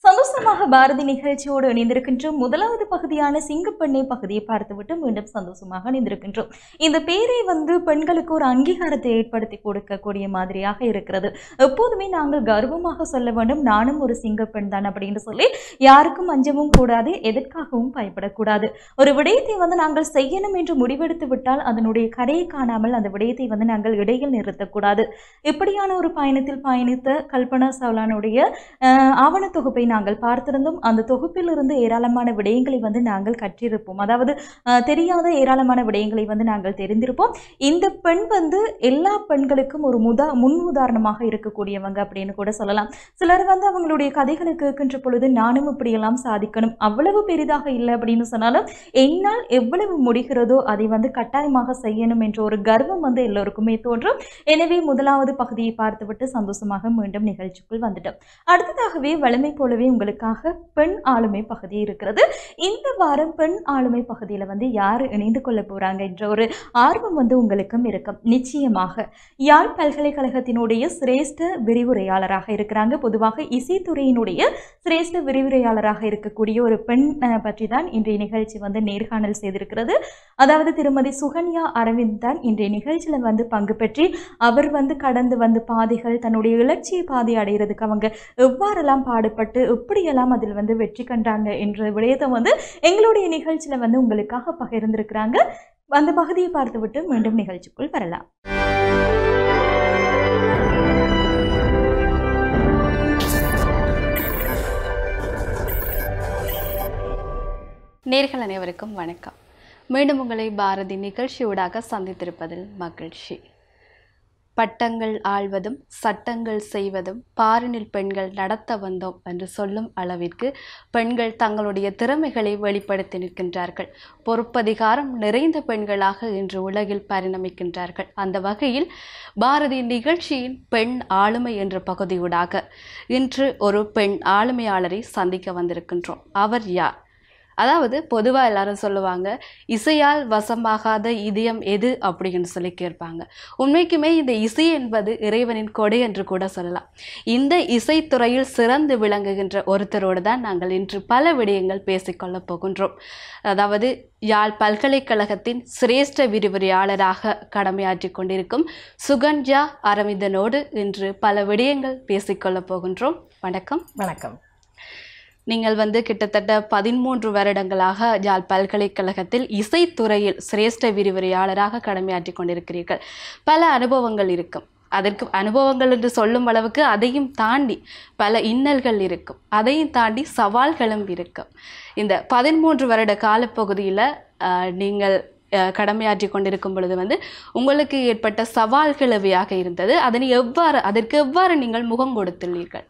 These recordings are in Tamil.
சந்தோஷமாக பாரதி நிகழ்ச்சியோடு இணைந்திருக்கின்றோம் முதலாவது பகுதியான சிங்கப்பெண்ணை பகுதியை பார்த்துவிட்டு மீண்டும் சந்தோஷமாக இணைந்திருக்கின்றோம் இந்த பேரை வந்து பெண்களுக்கு ஒரு அங்கீகாரத்தை ஏற்படுத்தி கொடுக்கக்கூடிய மாதிரியாக இருக்கிறது எப்போதுமே நாங்கள் கர்வமாக சொல்ல வேண்டும் நானும் ஒரு சிங்கப்பெண் தான் அப்படின்னு சொல்லி யாருக்கும் அஞ்சவும் கூடாது எதற்காகவும் பயப்படக்கூடாது ஒரு விடயத்தை வந்து நாங்கள் செய்யணும் என்று முடிவெடுத்து விட்டால் அதனுடைய கரையை காணாமல் அந்த விடயத்தை வந்து நாங்கள் இடையில் நிறுத்தக்கூடாது இப்படியான ஒரு பயணத்தில் பயணித்த கல்பனா சவுலானுடைய அஹ், ஆவண தொகுப்பை நாங்கள் பார்த்திருந்தோம் அந்த தொகுப்பிலிருந்து ஏராளமான விடயங்களை வந்து நாங்கள் கற்றிருப்போம் அதாவது அஹ், தெரியாத ஏராளமான விடயங்களை வந்து நாங்கள் தெரிந்திருப்போம் இந்த பெண் வந்து எல்லா பெண்களுக்கும் ஒரு முதா முன் உதாரணமாக இருக்கக்கூடியவங்க அப்படின்னு கூட சொல்லலாம் சிலர் வந்து அவங்களுடைய கதைகளை கேட்கின்ற பொழுது நானும் இப்படியெல்லாம் சாதிக்கணும் அவ்வளவு பெரிதாக இல்லை அப்படின்னு சொன்னாலும் என்னால் எவ்வளவு முடிகிறதோ அதை வந்து கட்டாயமாக செய்யணும் என்ற ஒரு கர்வம் வந்து எல்லோருக்குமே தோன்றும் எனவே முதலாவது பகுதியை பார்த்துவிட்டு சந்தோஷமாக மீண்டும் நிகழ்ச்சிக்குள் வந்துட்டோம் அடுத்ததாகவே வலிமை போலவே உங்களுக்காக பெண் ஆளுமை பகுதி இருக்கிறது இந்த வாரம் பெண் ஆளுமை பகுதியில் வந்து யார் இணைந்து கொள்ள போறாங்க என்ற ஒரு ஆர்வம் வந்து உங்களுக்கும் இருக்கும் நிச்சயமாக யாழ் பல்கலைக்கழகத்தினுடைய சிரேஷ்ட விரிவுரையாளராக இருக்கிறாங்க பொதுவாக இசைத்துறையினுடைய சிரேஷ்ட விரிவுரையாளராக இருக்கக்கூடிய ஒரு பெண் அஹ், பற்றி தான் இன்றைய நிகழ்ச்சி வந்து நேர்காணல் செய்திருக்கிறது அதாவது திருமதி சுகன்யா அரவிந்த் தான் இன்றைய நிகழ்ச்சியில் வந்து பங்கு பெற்றி அவர் வந்து கடந்து வந்த பாதைகள் தன்னுடைய இலட்சிய பாதை அடைகிறதுக்கு அவங்க எவ்வாறெல்லாம் பாடுபட்டு எப்படியெல்லாம் அதில் வந்து வெற்றி கண்டாங்க என்ற விடயத்தை வந்து எங்களுடைய நிகழ்ச்சியில் வந்து உங்களுக்காக பகிர்ந்திருக்கிறாங்க அந்த பகுதியை பார்த்துவிட்டு மீண்டும் நிகழ்ச்சிக்குள் வரலாம் நேர்கள் அனைவருக்கும் வணக்கம் மீண்டும் உங்களை பாரதி நிகழ்ச்சியூடாக சந்தித்திருப்பதில் மகிழ்ச்சி பட்டங்கள் ஆள்வதும் சட்டங்கள் செய்வதும் பாரினில் பெண்கள் நடத்த வந்தோம் என்று சொல்லும் அளவிற்கு பெண்கள் தங்களுடைய திறமைகளை வெளிப்படுத்தி நிற்கின்றார்கள் பொறுப்பதிகாரம் நிறைந்த பெண்களாக இன்று உலகில் பரிணமிக்கின்றார்கள் அந்த வகையில் பாரதி நிகழ்ச்சியின் பெண் ஆளுமை என்ற பகுதியூடாக இன்று ஒரு பெண் ஆளுமையாளரை சந்திக்க வந்திருக்கின்றோம் அவர் யார் அதாவது பொதுவாக எல்லாரும் சொல்லுவாங்க இசையால் வசமாகாத இதயம் எது அப்படின்னு சொல்லி கேட்பாங்க உண்மைக்குமே இந்த இசை என்பது இறைவனின் கொடை என்று கூட சொல்லலாம் இந்த இசைத்துறையில் சிறந்து விளங்குகின்ற ஒருத்தரோடு தான் நாங்கள் இன்று பல விடயங்கள் பேசிக்கொள்ளப் போகின்றோம் அதாவது யாழ் பல்கலைக்கழகத்தின் சிரேஷ்ட விரிவுரையாளராக கடமையாற்றி கொண்டிருக்கும் சுகன்யா அரவிந்தனோடு இன்று பல விடயங்கள் பேசிக்கொள்ளப் போகின்றோம் வணக்கம் வணக்கம் நீங்கள் வந்து கிட்டத்தட்ட பதிமூன்று வருடங்களாக யாழ் பல்கலைக்கழகத்தில் இசைத்துறையில் சிரேஷ்ட விரிவுரையாளராக கடமையாற்றி கொண்டிருக்கிறீர்கள் பல அனுபவங்கள் இருக்கும் அதற்கு அனுபவங்கள் என்று சொல்லும் அளவுக்கு அதையும் தாண்டி பல இன்னல்கள் இருக்கும் அதையும் தாண்டி சவால்களும் இருக்கும் இந்த பதிமூன்று வருட காலப்பகுதியில் ஆஹ், நீங்கள் ஆஹ், கடமையாற்றி கொண்டிருக்கும் பொழுது வந்து உங்களுக்கு ஏற்பட்ட சவால்கள் எவையாக இருந்தது அதனை எவ்வாறு அதற்கு எவ்வாறு நீங்கள் முகம் கொடுத்துள்ளீர்கள்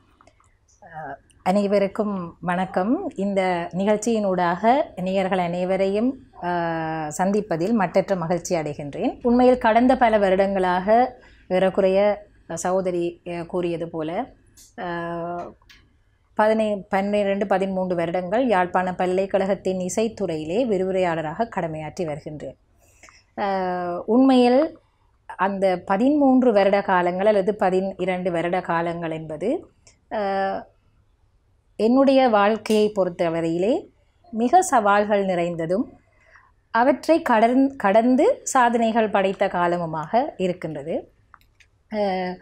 அனைவருக்கும் வணக்கம் இந்த நிகழ்ச்சியினூடாக நேயர்கள் அனைவரையும் ஆஹ், சந்திப்பதில் மட்டற்ற மகிழ்ச்சி அடைகின்றேன் உண்மையில் கடந்த பல வருடங்களாக ஏறக்குறைய சகோதரி அஹ், கூறியது போல ஆஹ், பதினை பன்னிரெண்டு பதிமூன்று வருடங்கள் யாழ்ப்பாண பல்கலைக்கழகத்தின் இசைத்துறையிலே விரிவுரையாளராக கடமையாற்றி வருகின்றேன் ஆஹ், உண்மையில் அந்த பதிமூன்று வருட காலங்கள் அல்லது பதின் இரண்டு வருட காலங்கள் என்பது ஆஹ், என்னுடைய வாழ்க்கையை பொறுத்தவரையிலே மிக சவால்கள் நிறைந்ததும் அவற்றை கடந் கடந்து சாதனைகள் படைத்த காலமுமாக இருக்கின்றது அஹ்,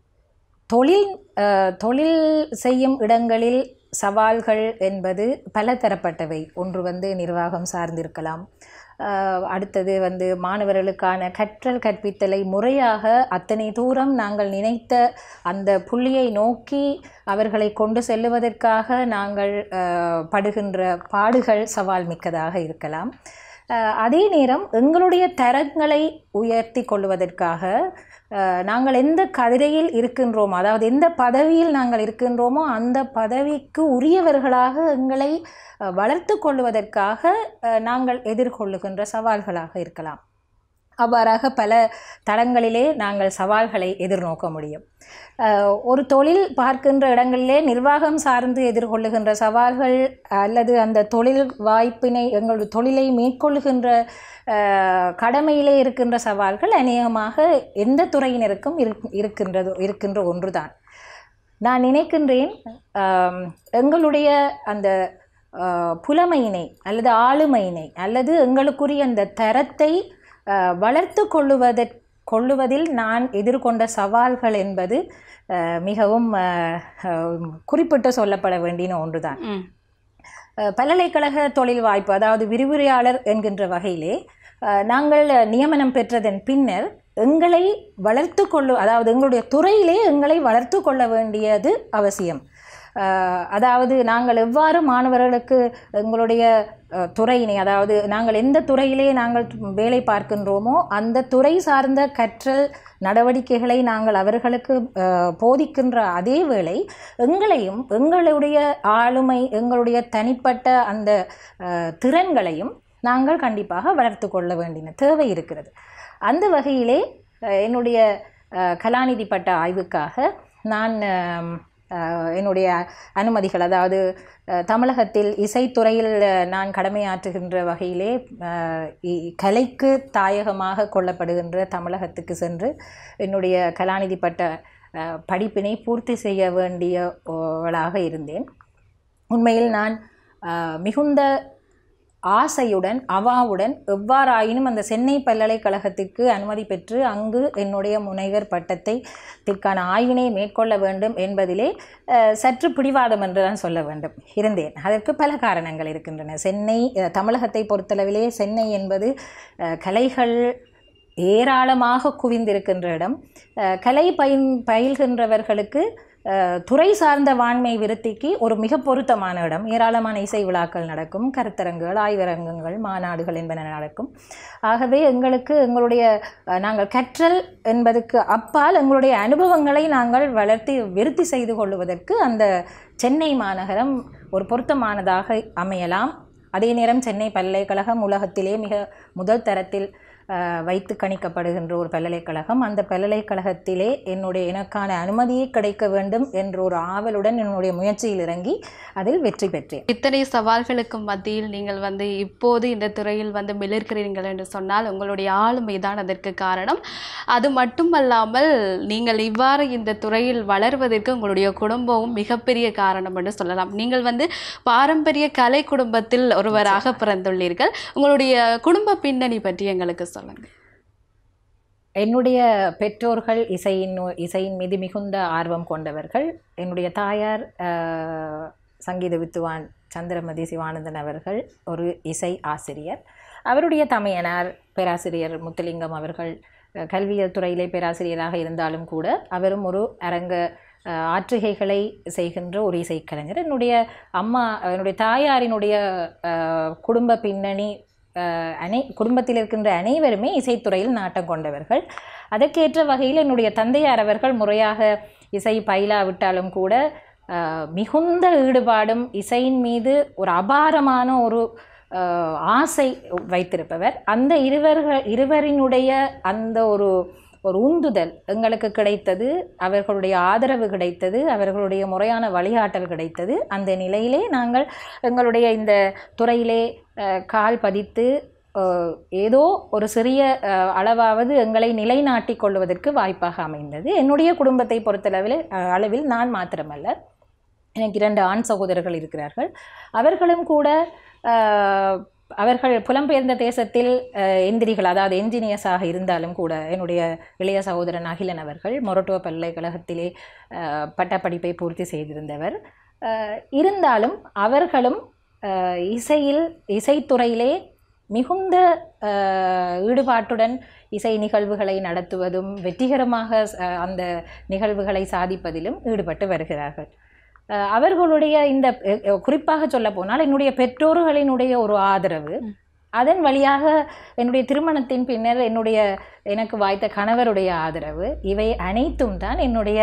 தொழில் அஹ், தொழில் செய்யும் இடங்களில் சவால்கள் என்பது பல தரப்பட்டவை ஒன்று வந்து நிர்வாகம் சார்ந்திருக்கலாம் அஹ், அடுத்தது வந்து மாணவர்களுக்கான கற்றல் கற்பித்தலை முறையாக அத்தனை தூரம் நாங்கள் நினைத்த அந்த புள்ளியை நோக்கி அவர்களை கொண்டு செல்லுவதற்காக நாங்கள் அஹ், படுகின்ற பாடுகள் சவால் மிக்கதாக இருக்கலாம் அஹ், அதே நேரம் எங்களுடைய தரங்களை உயர்த்தி கொள்வதற்காக அஹ், நாங்கள் எந்த கதிரையில் இருக்கின்றோமோ அதாவது எந்த பதவியில் நாங்கள் இருக்கின்றோமோ அந்த பதவிக்கு உரியவர்களாக எங்களை அஹ், வளர்த்து கொள்வதற்காக அஹ், நாங்கள் எதிர்கொள்ளுகின்ற சவால்களாக இருக்கலாம் அவ்வாறாக பல தளங்களிலே நாங்கள் சவால்களை எதிர்நோக்க முடியும் அஹ், ஒரு தொழில் பார்க்கின்ற இடங்களிலே நிர்வாகம் சார்ந்து எதிர்கொள்ளுகின்ற சவால்கள் அல்லது அந்த தொழில் வாய்ப்பினை எங்கள் தொழிலை மேற்கொள்ளுகின்ற அஹ், கடமையிலே இருக்கின்ற சவால்கள் அநேகமாக எந்த துறையினருக்கும் இருக்- இருக்கின்றது இருக்கின்ற ஒன்றுதான் நான் நினைக்கின்றேன் ஆம், எங்களுடைய அந்த ஆ, புலமையினை அல்லது ஆளுமையினை அல்லது எங்களுக்குரிய அந்த தரத்தை ஆ, வளர்த்து கொள்ளுவதற் கொள்ளுவதில் நான் எதிர்கொண்ட சவால்கள் என்பது ஆ, மிகவும் ஆ, ஆ, குறிப்பிட்டு சொல்லப்பட வேண்டிய ஒன்றுதான் ம் அஹ் பல்கலைக்கழக தொழில் வாய்ப்பு அதாவது விரிவுரையாளர் என்கின்ற வகையிலே அஹ், நாங்கள் நியமனம் பெற்றதன் பின்னர் எங்களை வளர்த்து கொள்ளு அதாவது எங்களுடைய துறையிலே எங்களை வளர்த்து கொள்ள வேண்டியது அவசியம் அஹ், அதாவது நாங்கள் எவ்வாறு மாணவர்களுக்கு எங்களுடைய அஹ், துறையினை அதாவது நாங்கள் எந்த துறையிலே நாங்கள் வேலை பார்க்கின்றோமோ அந்த துறை சார்ந்த கற்றல் நடவடிக்கைகளை நாங்கள் அவர்களுக்கு அஹ், போதிக்கின்ற அதே வேளை எங்களையும் எங்களுடைய ஆளுமை எங்களுடைய தனிப்பட்ட அந்த அஹ், திறன்களையும் நாங்கள் கண்டிப்பாக வளர்த்து கொள்ள வேண்டிய தேவை இருக்கிறது அந்த வகையிலே அஹ், என்னுடைய அஹ், கலாநிதி பட்ட ஆய்வுக்காக நான் அஹ், அஹ், என்னுடைய அனுமதிகள் அதாவது அஹ், தமிழகத்தில் இசைத்துறையில் அஹ், நான் கடமையாற்றுகின்ற வகையிலே அஹ், இ- கலைக்கு தாயகமாக கொள்ளப்படுகின்ற தமிழகத்துக்கு சென்று என்னுடைய கலாநிதி பட்ட அஹ், படிப்பினை பூர்த்தி செய்ய வேண்டியவளாக இருந்தேன் உண்மையில் நான் அஹ், மிகுந்த ஆசையுடன் அவாவுடன் எவ்வாறாயினும் அந்த சென்னை பல்கலைக்கழகத்திற்கு அனுமதி பெற்று அங்கு என்னுடைய முனைவர் பட்டத்தை திற்கான ஆய்வினை மேற்கொள்ள வேண்டும் என்பதிலே அஹ், சற்று பிடிவாதம் என்று தான் சொல்ல வேண்டும் இருந்தேன் அதற்கு பல காரணங்கள் இருக்கின்றன சென்னை அஹ், தமிழகத்தை பொறுத்தளவிலே சென்னை என்பது அஹ், கலைகள் ஏராளமாக குவிந்திருக்கின்ற இடம் அஹ், கலை பயின் பயில்கின்றவர்களுக்கு அஹ், துறை சார்ந்த வாண்மை விருத்திக்கு ஒரு மிக பொருத்தமான இடம் ஏராளமான இசை விழாக்கள் நடக்கும் கருத்தரங்குகள் ஆய்வரங்கங்கள் மாநாடுகள் என்பன நடக்கும் ஆகவே எங்களுக்கு எங்களுடைய அஹ், நாங்கள் கற்றல் என்பதற்கு அப்பால் எங்களுடைய அனுபவங்களை நாங்கள் வளர்த்தி விருத்தி செய்து கொள்வதற்கு அந்த சென்னை மாநகரம் ஒரு பொருத்தமானதாக அமையலாம் அதே நேரம் சென்னை பல்கலைக்கழகம் உலகத்திலே மிக முதல் தரத்தில் அஹ், வைத்து கணிக்கப்படுகின்ற ஒரு பல்கலைக்கழகம் அந்த பல்கலைக்கழகத்திலே என்னுடைய எனக்கான அனுமதியை கிடைக்க வேண்டும் என்ற ஒரு ஆவலுடன் என்னுடைய முயற்சியில் இறங்கி அதில் வெற்றி பெற்றேன் இத்தனை சவால்களுக்கு மத்தியில் நீங்கள் வந்து இப்போது இந்த துறையில் வந்து மிளிர்கிறீர்கள் என்று சொன்னால் உங்களுடைய ஆளுமை தான் அதற்கு காரணம் அது மட்டுமல்லாமல் நீங்கள் இவ்வாறு இந்த துறையில் வளர்வதற்கு உங்களுடைய குடும்பமும் மிகப்பெரிய காரணம் என்று சொல்லலாம் நீங்கள் வந்து பாரம்பரிய கலை குடும்பத்தில் ஒருவராக பிறந்துள்ளீர்கள் உங்களுடைய குடும்ப பின்னணி பற்றி எங்களுக்கு சொல்லுங்க என்னுடைய பெற்றோர்கள் இசையின் இசையின் மீது மிகுந்த ஆர்வம் கொண்டவர்கள் என்னுடைய தாயார் அஹ், சங்கீத வித்துவான் சந்திரமதி சிவானந்தன் அவர்கள் ஒரு இசை ஆசிரியர் அவருடைய தமையனார் பேராசிரியர் முத்துலிங்கம் அவர்கள் அஹ், கல்வியியல் துறையிலே பேராசிரியராக இருந்தாலும் கூட அவரும் ஒரு அரங்க அஹ், ஆற்றுகைகளை செய்கின்ற ஒரு இசைக்கலைஞர் என்னுடைய அம்மா என்னுடைய தாயாரினுடைய அஹ், குடும்ப பின்னணி அஹ், அனை குடும்பத்தில் இருக்கின்ற அனைவருமே இசைத்துறையில் நாட்டம் கொண்டவர்கள் அதற்கேற்ற வகையில் என்னுடைய தந்தையார் அவர்கள் முறையாக இசை பயிலாவிட்டாலும் கூட அஹ், மிகுந்த ஈடுபாடும் இசையின் மீது ஒரு அபாரமான ஒரு அஹ், ஆசை வைத்திருப்பவர் அந்த இருவர்கள் இருவரினுடைய அந்த ஒரு ஒரு உந்துதல் எங்களுக்கு கிடைத்தது அவர்களுடைய ஆதரவு கிடைத்தது அவர்களுடைய முறையான வழிகாட்டல் கிடைத்தது அந்த நிலையிலே நாங்கள் எங்களுடைய இந்த துறையிலே அஹ், கால் பதித்து அஹ், ஏதோ ஒரு சிறிய அஹ், அளவாவது எங்களை நிலைநாட்டிக் கொள்வதற்கு வாய்ப்பாக அமைந்தது என்னுடைய குடும்பத்தை பொறுத்தளவில் அஹ், அளவில் நான் மாத்திரமல்ல எனக்கு இரண்டு ஆண் சகோதரர்கள் இருக்கிறார்கள் அவர்களும் கூட அஹ், அவர்கள் புலம்பெயர்ந்த தேசத்தில் அஹ், எந்திரிகள் அதாவது என்ஜினியர்ஸாக இருந்தாலும் கூட என்னுடைய இளைய சகோதரன் அகிலன் அவர்கள் மொரட்டோ பல்கலைக்கழகத்திலே அஹ், பட்டப்படிப்பை பூர்த்தி செய்திருந்தவர் அஹ், இருந்தாலும் அவர்களும் அஹ், இசையில் இசைத்துறையிலே மிகுந்த அஹ், ஈடுபாட்டுடன் இசை நிகழ்வுகளை நடத்துவதும் வெற்றிகரமாக அஹ், அந்த நிகழ்வுகளை சாதிப்பதிலும் ஈடுபட்டு வருகிறார்கள் அஹ், அவர்களுடைய இந்த அஹ், அஹ், குறிப்பாக சொல்ல போனால் என்னுடைய பெற்றோர்களினுடைய ஒரு ஆதரவு அதன் வழியாக என்னுடைய திருமணத்தின் பின்னர் என்னுடைய எனக்கு வாய்த்த கணவருடைய ஆதரவு இவை அனைத்தும் தான் என்னுடைய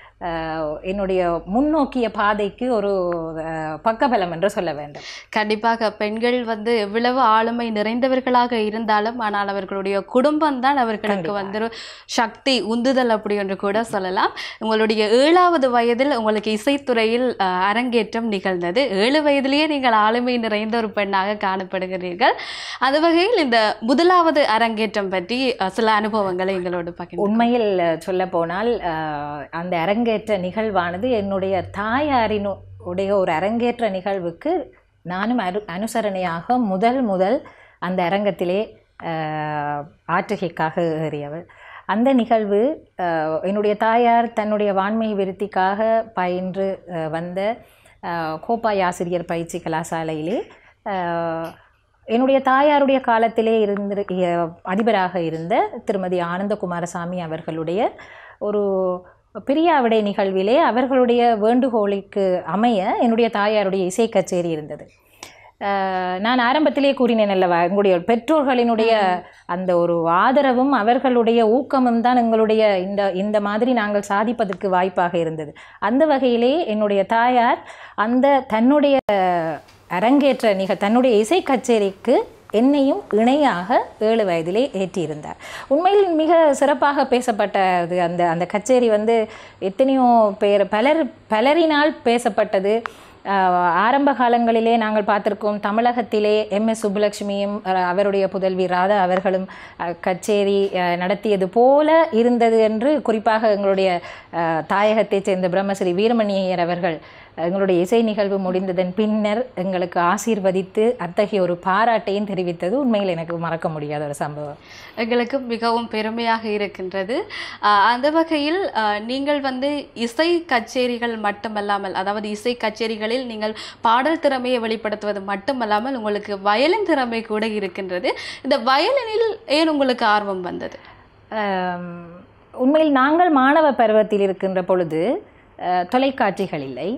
அஹ், என்னுடைய முன்னோக்கிய பாதைக்கு ஒரு அஹ், பக்கபலம் என்று சொல்ல வேண்டும் கண்டிப்பாக பெண்கள் வந்து எவ்வளவு ஆளுமை நிறைந்தவர்களாக இருந்தாலும் ஆனால் அவர்களுடைய குடும்பம் தான் அவர்களுக்கு கண்டிப்பா. வந்து ஒரு சக்தி உந்துதல் அப்படி என்று கூட சொல்லலாம் உங்களுடைய ஏழாவது வயதில் உங்களுக்கு இசைத்துறையில் அஹ், அரங்கேற்றம் நிகழ்ந்தது ஏழு வயதிலேயே நீங்கள் ஆளுமை நிறைந்த ஒரு பெண்ணாக காணப்படுகிறீர்கள் அந்த வகையில் இந்த முதலாவது அரங்கேற்றம் பற்றி அஹ், சில அனுபவங்களை எங்களோடு பகிர்ந்து உண்மையில் சொல்ல போனால் அந்த அரங்கேற்றம் அரங்கேற்ற நிகழ்வானது என்னுடைய தாயாரின் உடைய ஒரு அரங்கேற்ற நிகழ்வுக்கு நானும் அரு அனுசரணையாக முதல் முதல் அந்த அரங்கத்திலே ஆஹ், ஆற்றுகைக்காக ஏறியவள் அந்த நிகழ்வு ஆஹ், என்னுடைய தாயார் தன்னுடைய வான்மை விருத்திக்காக பயின்று ஆஹ், வந்த ஆஹ், கோப்பாய் ஆசிரியர் பயிற்சி கலாசாலையிலே ஆஹ், என்னுடைய தாயாருடைய காலத்திலே இருந்து அதிபராக இருந்த திருமதி ஆனந்த குமாரசாமி அவர்களுடைய ஒரு பிரியாவிடை நிகழ்விலே அவர்களுடைய வேண்டுகோளுக்கு அமைய என்னுடைய தாயாருடைய இசை கச்சேரி இருந்தது ஆஹ் நான் ஆரம்பத்திலே கூறினேன் அல்லவா எங்களுடைய பெற்றோர்களினுடைய அந்த ஒரு ஆதரவும் அவர்களுடைய ஊக்கமும் தான் எங்களுடைய இந்த இந்த மாதிரி நாங்கள் சாதிப்பதற்கு வாய்ப்பாக இருந்தது அந்த வகையிலே என்னுடைய தாயார் அந்த தன்னுடைய அரங்கேற்ற நிக தன்னுடைய இசை கச்சேரிக்கு என்னையும் இணையாக ஏழு வயதிலே ஏற்றியிருந்தார் உண்மையில் மிக சிறப்பாக பேசப்பட்டது அந்த அந்த கச்சேரி வந்து எத்தனையோ பேர் பலர் பலரினால் பேசப்பட்டது ஆஹ் ஆரம்ப காலங்களிலே நாங்கள் பார்த்திருக்கோம் தமிழகத்திலே எம் எஸ் சுப்புலட்சுமியும் அஹ் அவருடைய புதல்வி ராதா அவர்களும் அஹ், கச்சேரி அஹ், நடத்தியது போல இருந்தது என்று குறிப்பாக எங்களுடைய அஹ், தாயகத்தைச் சேர்ந்த பிரம்மஸ்ரீ வீரமணியர் அவர்கள் எங்களுடைய இசை நிகழ்வு முடிந்ததன் பின்னர் எங்களுக்கு ஆசீர்வதித்து அத்தகைய ஒரு பாராட்டையும் தெரிவித்தது உண்மையில் எனக்கு மறக்க முடியாத ஒரு சம்பவம் எங்களுக்கு மிகவும் பெருமையாக இருக்கின்றது ஆஹ் அந்த வகையில் ஆஹ் நீங்கள் வந்து இசை கச்சேரிகள் மட்டுமல்லாமல் அதாவது இசை கச்சேரிகளில் நீங்கள் பாடல் திறமையை வெளிப்படுத்துவது மட்டுமல்லாமல் உங்களுக்கு வயலின் திறமை கூட இருக்கின்றது இந்த வயலினில் ஏன் உங்களுக்கு ஆர்வம் வந்தது ஆம், உண்மையில் நாங்கள் மாணவ பருவத்தில் இருக்கின்ற பொழுது அஹ், தொலைக்காட்சிகள் இல்லை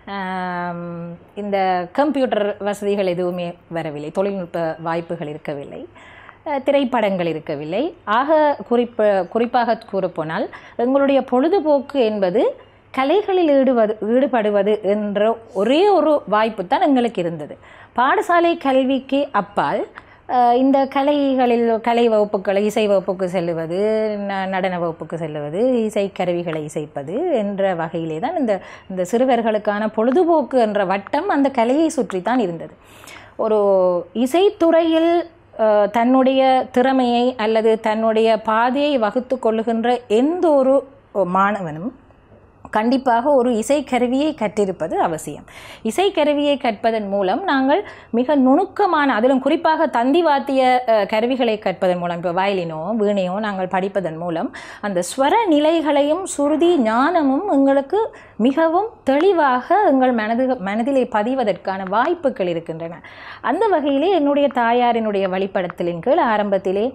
ஆம், இந்த கம்ப்யூட்டர் வசதிகள் எதுவுமே வரவில்லை தொழில்நுட்ப வாய்ப்புகள் இருக்கவில்லை அஹ், திரைப்படங்கள் இருக்கவில்லை ஆக குறிப்ப குறிப்பாக கூறப்போனால் எங்களுடைய பொழுதுபோக்கு என்பது கலைகளில் ஈடுவது ஈடுபடுவது என்ற ஒரே ஒரு வாய்ப்பு தான் எங்களுக்கு இருந்தது பாடசாலை கல்விக்கு அப்பால் அஹ், இந்த கலைகளில் கலை வகுப்புகள் இசை வகுப்புக்கு செல்லுவது ந- நடன வகுப்புக்கு செல்லுவது இசை கருவிகளை இசைப்பது என்ற வகையிலே தான் இந்த இந்த சிறுவர்களுக்கான பொழுதுபோக்கு என்ற வட்டம் அந்த கலையை சுற்றி தான் இருந்தது ஒரு இசைத்துறையில் அஹ், தன்னுடைய திறமையை அல்லது தன்னுடைய பாதையை வகுத்து கொள்ளுகின்ற எந்த ஒரு மாணவனும் கண்டிப்பாக ஒரு இசைக்கருவியை கற்றிருப்பது அவசியம் இசைக்கருவியை கற்பதன் மூலம் நாங்கள் மிக நுணுக்கமான அதிலும் குறிப்பாக தந்தி வாத்திய அஹ், கருவிகளை கற்பதன் மூலம் இப்போ வயலினோ வீணையோ நாங்கள் படிப்பதன் மூலம் அந்த ஸ்வர நிலைகளையும் சுருதி ஞானமும் எங்களுக்கு மிகவும் தெளிவாக எங்கள் மனது மனதிலே பதிவதற்கான வாய்ப்புகள் இருக்கின்றன அந்த வகையிலே என்னுடைய தாயாரினுடைய வழிபடத்தலின் கீழ் ஆரம்பத்திலே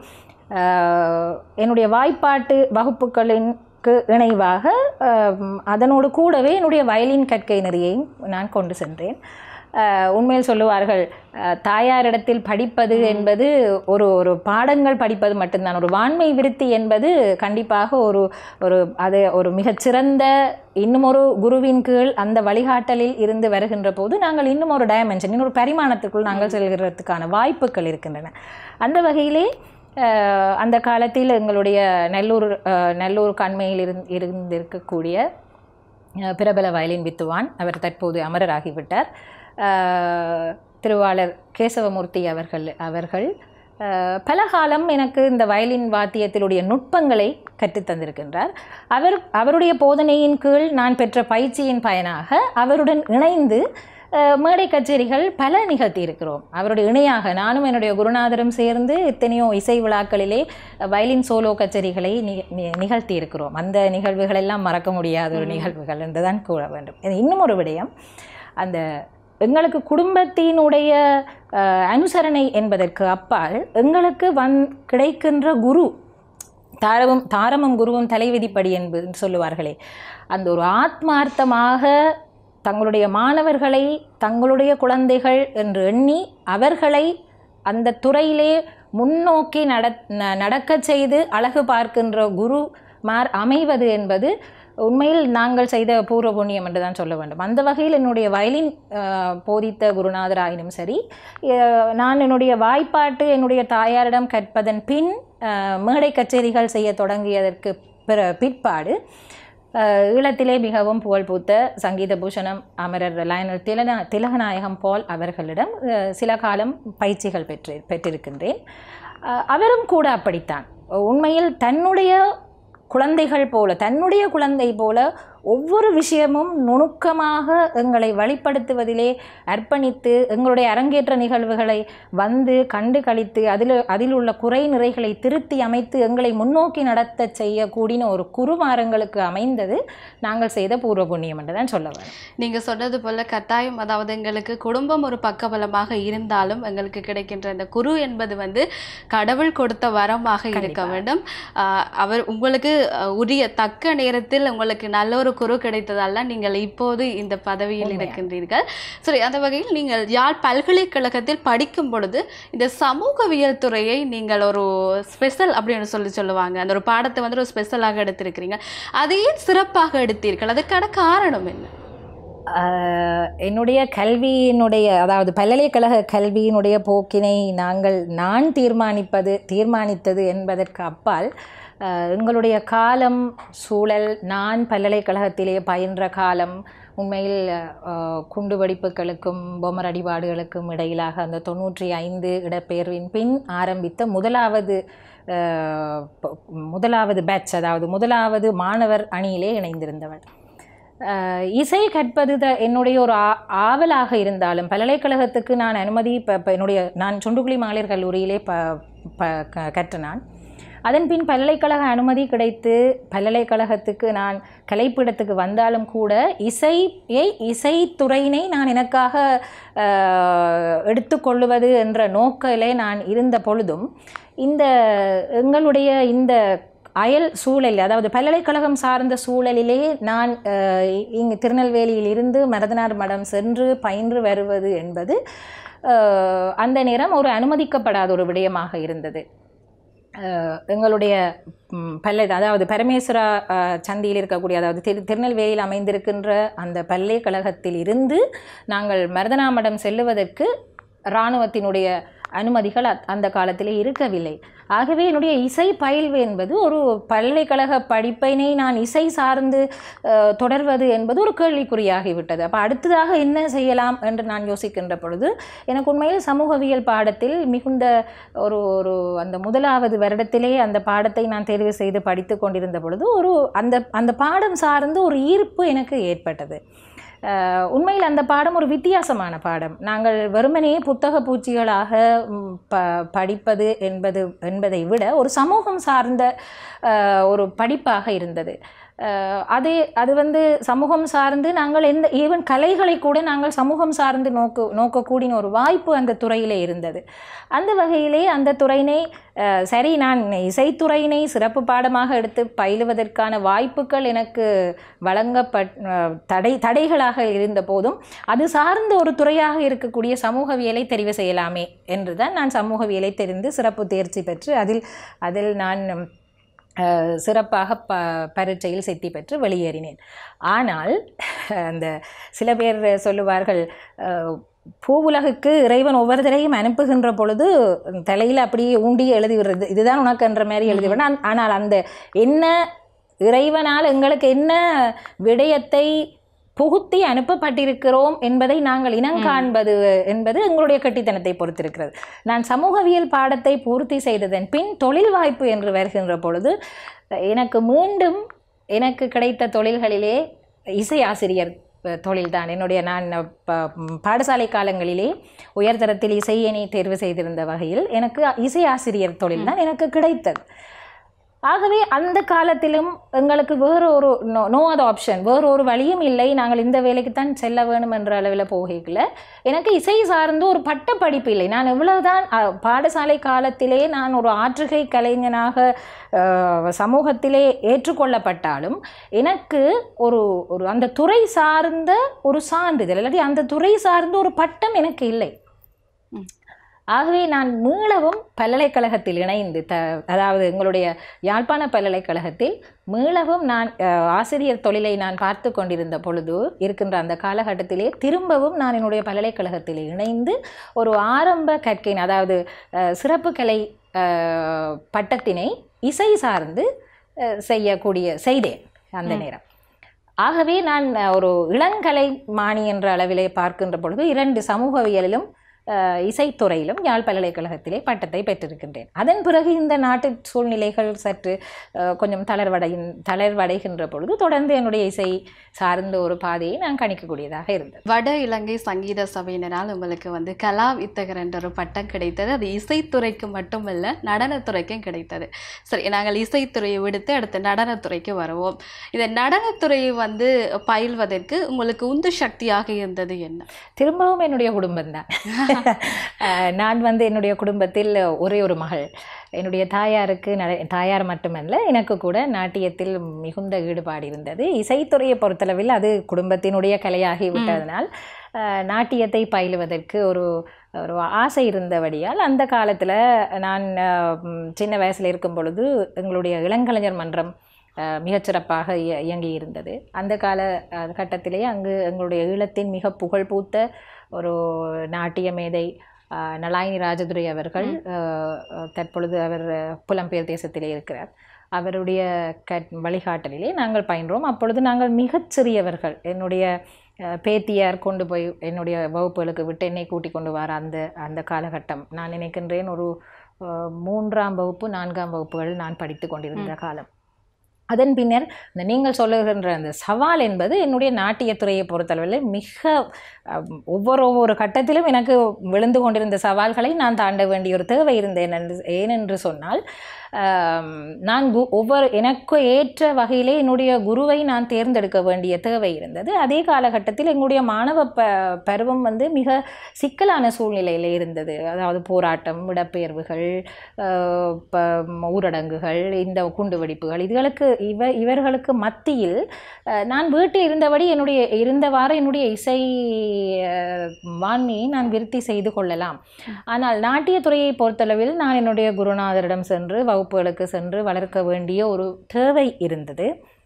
ஆஹ், என்னுடைய வாய்ப்பாட்டு வகுப்புகளின் க்கு இணைவாக ஆம், அதனோடு கூடவே என்னுடைய வயலின் கற்கை நெறியையும் நான் கொண்டு சென்றேன் ஆஹ், உண்மையில் சொல்லுவார்கள் ஆஹ், தாயாரிடத்தில் படிப்பது என்பது ஒரு ஒரு பாடங்கள் படிப்பது மட்டும்தான் ஒரு வான்மை விருத்தி என்பது கண்டிப்பாக ஒரு ஒரு அது ஒரு மிகச்சிறந்த இன்னும் ஒரு குருவின் கீழ் அந்த வழிகாட்டலில் இருந்து வருகின்ற போது நாங்கள் இன்னும் ஒரு டைமென்ஷன் இன்னொரு பரிமாணத்துக்குள் நாங்கள் செல்கிறதுக்கான வாய்ப்புகள் இருக்கின்றன அந்த வகையிலே அஹ், அந்த காலத்தில் எங்களுடைய நெல்லூர் அஹ், நல்லூர் கண்மையில் இருந் இருந்திருக்கக்கூடிய அஹ், பிரபல வயலின் வித்துவான் அவர் தற்போது அமரராகிவிட்டார் அஹ், திருவாளர் கேசவமூர்த்தி அவர்கள் அவர்கள் அஹ், பல காலம் எனக்கு இந்த வயலின் வாத்தியத்திலுடைய நுட்பங்களை கற்றுத் தந்திருக்கின்றார் அவர் அவருடைய போதனையின் கீழ் நான் பெற்ற பயிற்சியின் பயனாக அவருடன் இணைந்து அஹ், மேடை கச்சேரிகள் பல நிகழ்த்தி இருக்கிறோம் அவருடைய இணையாக நானும் என்னுடைய குருநாதரும் சேர்ந்து எத்தனையோ இசை விழாக்களிலே வயலின் சோலோ கச்சேரிகளை நி- நி- நிகழ்த்தி இருக்கிறோம் அந்த நிகழ்வுகள் எல்லாம் மறக்க முடியாத ஒரு நிகழ்வுகள் என்றுதான் கூற வேண்டும் இது இன்னும் ஒரு விடயம் அந்த எங்களுக்கு குடும்பத்தினுடைய அஹ், அனுசரணை என்பதற்கு அப்பால் எங்களுக்கு வந் கிடைக்கின்ற குரு தாரமும் தாரமும் குருவும் தலைவிதிப்படி என்பது சொல்லுவார்களே அந்த ஒரு ஆத்மார்த்தமாக தங்களுடைய மாணவர்களை தங்களுடைய குழந்தைகள் என்று எண்ணி அவர்களை அந்த துறையிலே முன்னோக்கி நட ந- நடக்கச் செய்து அழகு பார்க்கின்ற குரு மார் அமைவது என்பது உண்மையில் நாங்கள் செய்த பூர்வ புண்ணியம் என்று தான் சொல்ல வேண்டும் அந்த வகையில் என்னுடைய வயலின் அஹ், போதித்த குருநாதர் ஆயினும் சரி அஹ், நான் என்னுடைய வாய்ப்பாட்டு என்னுடைய தாயாரிடம் கற்பதன் பின் அஹ், மேடை கச்சேரிகள் செய்ய தொடங்கியதற்கு பிற பிற்பாடு அஹ், ஈழத்திலே மிகவும் புகழ் பூத்த சங்கீத பூஷணம் அமரர் லயனல் திலன திலகநாயகம் பால் அவர்களிடம் அஹ், சில காலம் பயிற்சிகள் பெற்று பெற்றிருக்கின்றேன் அஹ், அவரும் கூட அப்படித்தான் உண்மையில் தன்னுடைய குழந்தைகள் போல தன்னுடைய குழந்தை போல ஒவ்வொரு விஷயமும் நுணுக்கமாக எங்களை வழிப்படுத்துவதிலே அர்ப்பணித்து எங்களுடைய அரங்கேற்ற நிகழ்வுகளை வந்து கண்டு கழித்து அதில் அதில் உள்ள குறை நிறைகளை திருத்தி அமைத்து எங்களை முன்னோக்கி நடத்த செய்யக்கூடிய ஒரு குருமாரங்களுக்கு அமைந்தது நாங்கள் செய்த பூர்வ புண்ணியம் என்று தான் சொல்ல வேண்டும் நீங்க சொன்னது போல கட்டாயம் அதாவது எங்களுக்கு குடும்பம் ஒரு பக்கபலமாக இருந்தாலும் எங்களுக்கு கிடைக்கின்ற இந்த குரு என்பது வந்து கடவுள் கொடுத்த வரமாக இருக்க வேண்டும் ஆஹ் அவர் உங்களுக்கு அஹ், உரிய தக்க நேரத்தில் உங்களுக்கு நல்ல ஒரு குரு கிடைத்ததால நீங்கள் இப்போது இந்த பதவியில் இருக்கின்றீர்கள் சரி அந்த வகையில் நீங்கள் யாழ் பல்கலைக்கழகத்தில் படிக்கும் பொழுது இந்த சமூகவியல் துறையை நீங்கள் ஒரு ஸ்பெஷல் அப்படின்னு சொல்லி சொல்லுவாங்க அந்த ஒரு பாடத்தை வந்து ஒரு ஸ்பெஷலாக எடுத்திருக்கிறீங்க அதையே சிறப்பாக எடுத்தீர்கள் அதுக்கான காரணம் என்ன ஆஹ் என்னுடைய கல்வியினுடைய அதாவது பல்கலைக்கழக கல்வியினுடைய போக்கினை நாங்கள் நான் தீர்மானிப்பது தீர்மானித்தது என்பதற்கு அப்பால் ஆஹ் எங்களுடைய காலம் சூழல் நான் பல்கலைக்கழகத்திலே பயின்ற காலம் உண்மையில் ஆஹ் குண்டுவெடிப்புகளுக்கும் பொம்மர் அடிபாடுகளுக்கும் இடையிலாக அந்த தொண்ணூற்றி ஐந்து இடப்பெயர்வின் பின் ஆரம்பித்த முதலாவது ஆஹ் ப- முதலாவது பேட்ச் அதாவது முதலாவது மாணவர் அணியிலே இணைந்திருந்தவள் அஹ் இசை கற்பது த என்னுடைய ஒரு ஆ ஆவலாக இருந்தாலும் பல்கலைக்கழகத்துக்கு நான் அனுமதி இப்போ இப்போ என்னுடைய நான் சுண்டுகுழி மகளிர் கல்லூரியிலே ப ப க- கற்ற நான் அதன் பின் பல்கலைக்கழக அனுமதி கிடைத்து பல்கலைக்கழகத்துக்கு நான் கலைப்பிடத்துக்கு வந்தாலும் கூட இசையை இசைத்துறையினை நான் எனக்காக அஹ், எடுத்துக்கொள்ளுவது என்ற நோக்கிலே நான் இருந்த பொழுதும் இந்த எங்களுடைய இந்த அயல் சூழல் அதாவது பல்கலைக்கழகம் சார்ந்த சூழலிலே நான் அஹ், இங்கு திருநெல்வேலியில் இருந்து மரதனார் மடம் சென்று பயின்று வருவது என்பது அஹ், அந்த நேரம் ஒரு அனுமதிக்கப்படாத ஒரு விடயமாக இருந்தது அஹ், எங்களுடைய ம், பல்லை அதாவது பரமேஸ்வரா அஹ், சந்தியில் இருக்கக்கூடிய அதாவது திரு திருநெல்வேலியில் அமைந்திருக்கின்ற அந்த பல்கலைக்கழகத்தில் இருந்து நாங்கள் மருதனாமடம் செல்லுவதற்கு இராணுவத்தினுடைய அனுமதிகள் அத்- அந்த காலத்திலே இருக்கவில்லை ஆகவே என்னுடைய இசை பயில்வு என்பது ஒரு பல்கலைக்கழக படிப்பினை நான் இசை சார்ந்து அஹ், தொடர்வது என்பது ஒரு கேள்விக்குறியாகிவிட்டது அப்போ அடுத்ததாக என்ன செய்யலாம் என்று நான் யோசிக்கின்ற பொழுது எனக்கு உண்மையில் சமூகவியல் பாடத்தில் மிகுந்த ஒரு ஒரு அந்த முதலாவது வருடத்திலே அந்த பாடத்தை நான் தேர்வு செய்து படித்து கொண்டிருந்த பொழுது ஒரு அந்த அந்த பாடம் சார்ந்து ஒரு ஈர்ப்பு எனக்கு ஏற்பட்டது அஹ், உண்மையில் அந்த பாடம் ஒரு வித்தியாசமான பாடம் நாங்கள் வெறுமனே புத்தக பூச்சிகளாக ம், ப படிப்பது என்பது என்பதை விட ஒரு சமூகம் சார்ந்த அஹ், ஒரு படிப்பாக இருந்தது அஹ், அது அது வந்து சமூகம் சார்ந்து நாங்கள் எந்த ஈவன் கலைகளை கூட நாங்கள் சமூகம் சார்ந்து நோக்க நோக்கக்கூடிய ஒரு வாய்ப்பு அந்த துறையிலே இருந்தது அந்த வகையிலே அந்த துறையினை அஹ், சரி நான் இசைத்துறையினை சிறப்பு பாடமாக எடுத்து பயிலுவதற்கான வாய்ப்புகள் எனக்கு வழங்கப்பட் அஹ், தடை தடைகளாக இருந்த போதும் அது சார்ந்த ஒரு துறையாக இருக்கக்கூடிய சமூகவியலை தெரிவு செய்யலாமே என்று தான் நான் சமூகவியலை தெரிந்து சிறப்பு தேர்ச்சி பெற்று அதில் அதில் நான் அஹ், சிறப்பாக ப பரீட்சையில் சித்தி பெற்று வெளியேறினேன் ஆனால் அந்த சில பேர் சொல்லுவார்கள் அஹ், பூவுலகுக்கு இறைவன் ஒவ்வொருத்தரையும் அனுப்புகின்ற பொழுது தலையில் அப்படியே ஊண்டி எழுதி விடுறது இதுதான் உனக்கு என்ற மாதிரி எழுதி விட ஆனால் அந்த என்ன இறைவனால் எங்களுக்கு என்ன விடயத்தை புகுத்தி அனுப்பப்பட்டிருக்கிறோம் என்பதை நாங்கள் இனங்காண்பது என்பது எங்களுடைய கட்டித்தனத்தை பொறுத்திருக்கிறது நான் சமூகவியல் பாடத்தை பூர்த்தி செய்ததன் பின் தொழில் வாய்ப்பு என்று வருகின்ற பொழுது எனக்கு மீண்டும் எனக்கு கிடைத்த தொழில்களிலே இசை ஆசிரியர் தொழில்தான் என்னுடைய நான் ப- பாடசாலை காலங்களிலே உயர்தரத்தில் இசையணி தேர்வு செய்திருந்த வகையில் எனக்கு இசை ஆசிரியர் தொழில் தான் எனக்கு கிடைத்தது ஆகவே அந்த காலத்திலும் எங்களுக்கு வேறு ஒரு நோ நோ அது ஆப்ஷன் வேறு ஒரு வழியும் இல்லை நாங்கள் இந்த வேலைக்கு தான் செல்ல வேணும் என்ற அளவில் போகல எனக்கு இசை சார்ந்து ஒரு பட்ட படிப்பு இல்லை நான் எவ்வளவுதான் அ, பாடசாலை காலத்திலே நான் ஒரு ஆற்றுகை கலைஞனாக அ, சமூகத்திலே ஏற்றுக்கொள்ளப்பட்டாலும் எனக்கு ஒரு ஒரு அந்த துறை சார்ந்த ஒரு சான்றிதழ் இல்லாட்டி அந்த துறை சார்ந்த ஒரு பட்டம் எனக்கு இல்லை ஆகவே நான் மீளவும் பல்கலைக்கழகத்தில் இணைந்து த அதாவது எங்களுடைய யாழ்ப்பாண பல்கலைக்கழகத்தில் மீளவும் நான் அஹ், ஆசிரியர் தொழிலை நான் பார்த்து கொண்டிருந்த பொழுது இருக்கின்ற அந்த காலகட்டத்திலே திரும்பவும் நான் என்னுடைய பல்கலைக்கழகத்தில் இணைந்து ஒரு ஆரம்ப கற்கையின் அதாவது அஹ், சிறப்பு கலை அஹ், பட்டத்தினை இசை சார்ந்து அஹ், செய்யக்கூடிய செய்தேன் அந்த நேரம் ஆகவே நான் அஹ், ஒரு இளங்கலை மாணி என்ற அளவிலே பார்க்கின்ற பொழுது இரண்டு சமூகவியலிலும் அஹ், இசைத்துறையிலும் யாழ் பல்கலைக்கழகத்திலே பட்டத்தை பெற்றிருக்கின்றேன் அதன் பிறகு இந்த நாட்டு சூழ்நிலைகள் சற்று அஹ், கொஞ்சம் தளர்வடையின் தளர்வடைகின்ற பொழுது தொடர்ந்து என்னுடைய இசை சார்ந்த ஒரு பாதையை நான் கணிக்கக்கூடியதாக இருந்தது வட இலங்கை சங்கீத சபையினரால் உங்களுக்கு வந்து கலா வித்தகர் என்ற ஒரு பட்டம் கிடைத்தது அது இசைத்துறைக்கு மட்டுமல்ல நடனத்துறைக்கும் கிடைத்தது சரி நாங்கள் இசைத்துறையை விடுத்து அடுத்து நடனத்துறைக்கு வருவோம் இந்த நடனத்துறையை வந்து பயில்வதற்கு உங்களுக்கு உந்து சக்தியாக இருந்தது என்ன திரும்பவும் என்னுடைய குடும்பம்தான் அஹ், நான் வந்து என்னுடைய குடும்பத்தில் ஒரே ஒரு மகள் என்னுடைய தாயாருக்கு நட தாயார் மட்டுமல்ல எனக்கு கூட நாட்டியத்தில் மிகுந்த ஈடுபாடு இருந்தது இசைத்துறையை பொறுத்தளவில் அது குடும்பத்தினுடைய கலையாகி விட்டதனால் அஹ், நாட்டியத்தை பயிலுவதற்கு ஒரு ஒரு ஆசை இருந்தபடியால் அந்த காலத்தில் நான் அஹ், ம், சின்ன வயசில் இருக்கும் பொழுது எங்களுடைய இளங்கலைஞர் மன்றம் அஹ், மிகச்சிறப்பாக இய- இயங்கி இருந்தது அந்த கால அஹ், கட்டத்திலே அங்கு எங்களுடைய ஈழத்தின் மிக புகழ்பூத்த ஒரு நாட்டிய மேதை அஹ், நலாயினி ராஜதுரை அவர்கள் அஹ், அஹ், தற்பொழுது அவர் அஹ், புலம்பெயர் தேசத்திலே இருக்கிறார் அவருடைய கட் வழிகாட்டலிலே நாங்கள் பயின்றோம் அப்பொழுது நாங்கள் மிகச் சிறியவர்கள் என்னுடைய அஹ், பேத்தியார் கொண்டு போய் என்னுடைய வகுப்புகளுக்கு விட்டு என்னை கூட்டிக் கொண்டு வர அந்த அந்த காலகட்டம் நான் நினைக்கின்றேன் ஒரு அஹ், மூன்றாம் வகுப்பு நான்காம் வகுப்புகள் நான் படித்து கொண்டிருந்த காலம் அதன் பின்னர் இந்த நீங்கள் சொல்லுகின்ற அந்த சவால் என்பது என்னுடைய நாட்டியத்துறையை பொறுத்தளவில் மிக அம், ஒவ்வொரு ஒவ்வொரு கட்டத்திலும் எனக்கு விழுந்து கொண்டிருந்த சவால்களை நான் தாண்ட வேண்டிய ஒரு தேவை இருந்தேன் என்று ஏனென்று சொன்னால் ஆம், நான் கு ஒவ்வொரு எனக்கு ஏற்ற வகையிலே என்னுடைய குருவை நான் தேர்ந்தெடுக்க வேண்டிய தேவை இருந்தது அதே காலகட்டத்தில் எங்களுடைய மாணவ ப பருவம் வந்து மிக சிக்கலான சூழ்நிலையில் இருந்தது அதாவது போராட்டம் இடப்பெயர்வுகள் ஆஹ் ப- ஊரடங்குகள் இந்த குண்டுவெடிப்புகள் இதுகளுக்கு இவ இவர்களுக்கு மத்தியில் அஹ், நான் வீட்டில் இருந்தபடி என்னுடைய இருந்தவாறு என்னுடைய இசை அஹ், வாண்மையை நான் விருத்தி செய்து கொள்ளலாம் ஆனால் நாட்டியத்துறையை பொறுத்தளவில் நான் என்னுடைய குருநாதரிடம் சென்று வகுப்புகளுக்கு சென்று வளர்க்க வேண்டிய ஒரு தேவை இருந்தது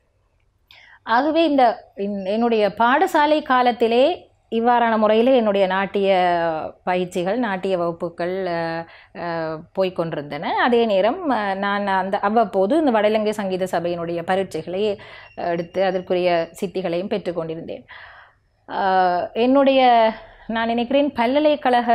ஆகவே இந்த இன்- என்னுடைய பாடசாலை காலத்திலே இவ்வாறான முறையில் என்னுடைய நாட்டிய பயிற்சிகள் நாட்டிய வகுப்புகள் அஹ், அஹ், போய்க் கொண்டிருந்தன அதே நேரம் அஹ், நான் அந்த அவ்வப்போது இந்த வட இலங்கை சங்கீத சபையினுடைய பரீட்சைகளை எடுத்து அதற்குரிய சித்திகளையும் பெற்றுக்கொண்டிருந்தேன் அஹ், என்னுடைய நான் நினைக்கிறேன் பல்கலைக்கழக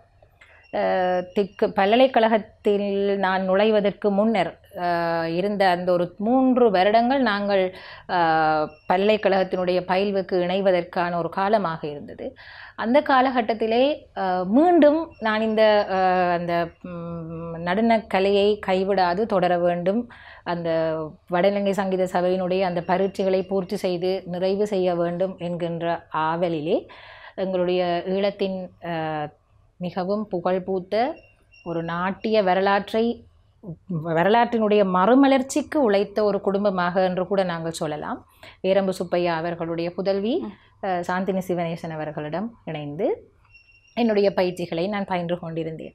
அஹ், திக்கு பல்கலைக்கழகத்தில் நான் நுழைவதற்கு முன்னர் அஹ், இருந்த அந்த ஒரு மூன்று வருடங்கள் நாங்கள் அஹ், பல்கலைக்கழகத்தினுடைய பயில்வுக்கு இணைவதற்கான ஒரு காலமாக இருந்தது அந்த காலகட்டத்திலே அஹ், மீண்டும் நான் இந்த அஹ், அந்த ம், நடனக் கலையை கைவிடாது தொடர வேண்டும் அந்த வடஇலங்கை சங்கீத சபையினுடைய அந்த பரீட்சைகளை பூர்த்தி செய்து நிறைவு செய்ய வேண்டும் என்கின்ற ஆவலிலே எங்களுடைய ஈழத்தின் அஹ், மிகவும் புகழ்பூத்த ஒரு நாட்டிய வரலாற்றை வரலாற்றினுடைய மறுமலர்ச்சிக்கு உழைத்த ஒரு குடும்பமாக என்று கூட நாங்கள் சொல்லலாம் வீரம்பு சுப்பையா அவர்களுடைய புதல்வி அஹ், சாந்தினி சிவனேசன் அவர்களிடம் இணைந்து என்னுடைய பயிற்சிகளை நான் பயின்று கொண்டிருந்தேன்